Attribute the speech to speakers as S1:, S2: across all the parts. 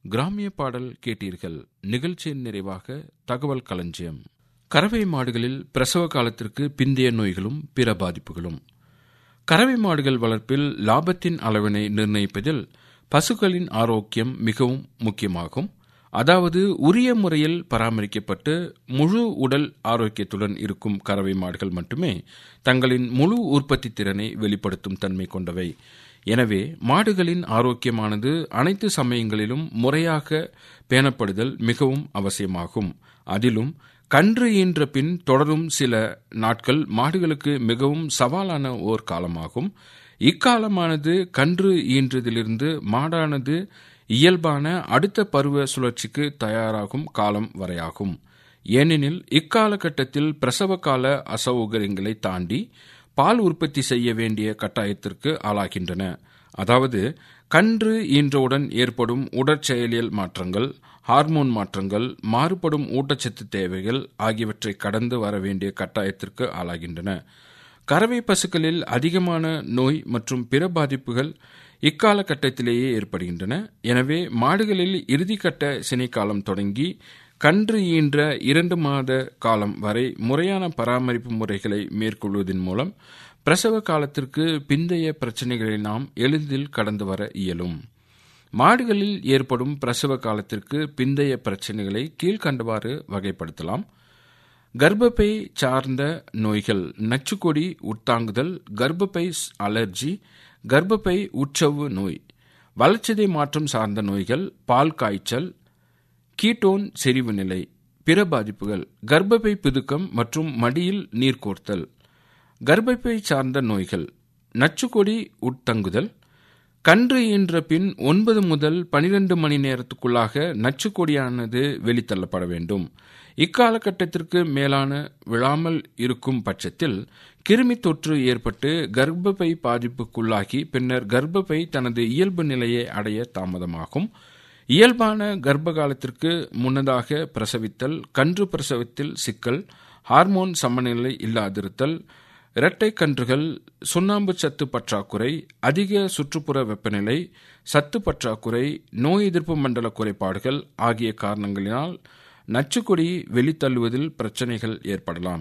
S1: கிராமிய பாடல் கேட்டீர்கள் நிகழ்ச்சியின் நிறைவாக தகவல் களஞ்சியம் கறவை மாடுகளில் பிரசவ காலத்திற்கு பிந்தைய நோய்களும் பிற பாதிப்புகளும் கறவை மாடுகள் வளர்ப்பில் லாபத்தின் அளவினை நிர்ணயிப்பதில் பசுக்களின் ஆரோக்கியம் மிகவும் முக்கியமாகும் அதாவது உரிய முறையில் பராமரிக்கப்பட்டு முழு உடல் ஆரோக்கியத்துடன் இருக்கும் கறவை மாடுகள் மட்டுமே தங்களின் முழு உற்பத்தி திறனை வெளிப்படுத்தும் தன்மை கொண்டவை எனவே மாடுகளின் ஆரோக்கியமானது அனைத்து சமயங்களிலும் முறையாக பேணப்படுதல் மிகவும் அவசியமாகும் அதிலும் கன்று ஈன்ற பின் தொடரும் சில நாட்கள் மாடுகளுக்கு மிகவும் சவாலான ஓர் காலமாகும் இக்காலமானது கன்று ஈன்றதிலிருந்து மாடானது இயல்பான அடுத்த பருவ சுழற்சிக்கு தயாராகும் காலம் வரையாகும் ஏனெனில் இக்காலகட்டத்தில் பிரசவ கால அசௌகரியங்களை தாண்டி பால் உற்பத்தி செய்ய வேண்டிய கட்டாயத்திற்கு ஆளாகின்றன அதாவது கன்று ஈன்றவுடன் ஏற்படும் உடற்செயலியல் மாற்றங்கள் ஹார்மோன் மாற்றங்கள் மாறுபடும் ஊட்டச்சத்து தேவைகள் ஆகியவற்றை கடந்து வர வேண்டிய கட்டாயத்திற்கு ஆளாகின்றன கறவை பசுக்களில் அதிகமான நோய் மற்றும் பிற பாதிப்புகள் இக்காலகட்டத்திலேயே ஏற்படுகின்றன எனவே மாடுகளில் இறுதிக்கட்ட சினைக்காலம் தொடங்கி கன்று ஈன்ற இரண்டு மாத காலம் வரை முறையான பராமரிப்பு முறைகளை மேற்கொள்வதன் மூலம் பிரசவ காலத்திற்கு பிந்தைய பிரச்சனைகளை நாம் எளிதில் கடந்து வர இயலும் மாடுகளில் ஏற்படும் பிரசவ காலத்திற்கு பிந்தைய பிரச்சனைகளை கீழ்கண்டவாறு வகைப்படுத்தலாம் கர்ப்பப்பை சார்ந்த நோய்கள் நச்சுக்கொடி உட்தாங்குதல் கர்ப்பப்பை அலர்ஜி கர்ப்பப்பை உட்சவ்வு நோய் வளர்ச்சிதை மாற்றம் சார்ந்த நோய்கள் பால் காய்ச்சல் கீட்டோன் செறிவு நிலை பிற பாதிப்புகள் கர்ப்பப்பை பிதுக்கம் மற்றும் மடியில் நீர் கோர்த்தல் கர்ப்பப்பை சார்ந்த நோய்கள் நச்சுக்கொடி உட்தங்குதல் கன்று ஈன்ற பின் ஒன்பது முதல் பனிரெண்டு மணி நேரத்துக்குள்ளாக நச்சுக்கொடியானது வெளித்தள்ளப்பட வேண்டும் இக்காலகட்டத்திற்கு மேலான விழாமல் இருக்கும் பட்சத்தில் கிருமி தொற்று ஏற்பட்டு கர்ப்பப்பை பாதிப்புக்குள்ளாகி பின்னர் கர்ப்பப்பை தனது இயல்பு நிலையை அடைய தாமதமாகும் இயல்பான கர்ப்ப காலத்திற்கு முன்னதாக பிரசவித்தல் கன்று பிரசவத்தில் சிக்கல் ஹார்மோன் சமநிலை இல்லாதிருத்தல் இரட்டை கன்றுகள் சுண்ணாம்பு சத்து பற்றாக்குறை அதிக சுற்றுப்புற வெப்பநிலை சத்து பற்றாக்குறை நோய் எதிர்ப்பு மண்டல குறைபாடுகள் ஆகிய காரணங்களினால் நச்சுக்கொடி வெளித்தள்ளுவதில் பிரச்சனைகள் ஏற்படலாம்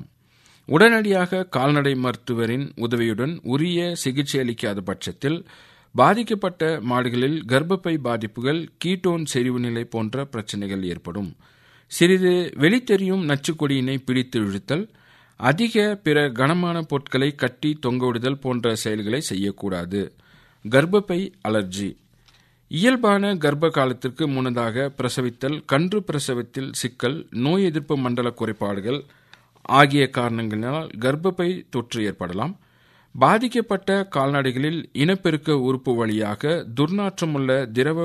S1: உடனடியாக கால்நடை மருத்துவரின் உதவியுடன் உரிய சிகிச்சை அளிக்காத பட்சத்தில் பாதிக்கப்பட்ட மாடுகளில் கர்ப்பப்பை பாதிப்புகள் கீட்டோன் செறிவு நிலை போன்ற பிரச்சனைகள் ஏற்படும் சிறிது வெளித்தெரியும் நச்சுக்கொடியினை பிடித்து இழுத்தல் அதிக பிற கனமான பொருட்களை கட்டி தொங்கவிடுதல் போன்ற செயல்களை செய்யக்கூடாது கர்ப்பப்பை அலர்ஜி இயல்பான கர்ப்ப காலத்திற்கு முன்னதாக பிரசவித்தல் கன்று பிரசவத்தில் சிக்கல் நோய் எதிர்ப்பு மண்டல குறைபாடுகள் ஆகிய காரணங்களினால் கர்ப்பப்பை தொற்று ஏற்படலாம் பாதிக்கப்பட்ட கால்நடைகளில் இனப்பெருக்க உறுப்பு வழியாக துர்நாற்றமுள்ள திரவ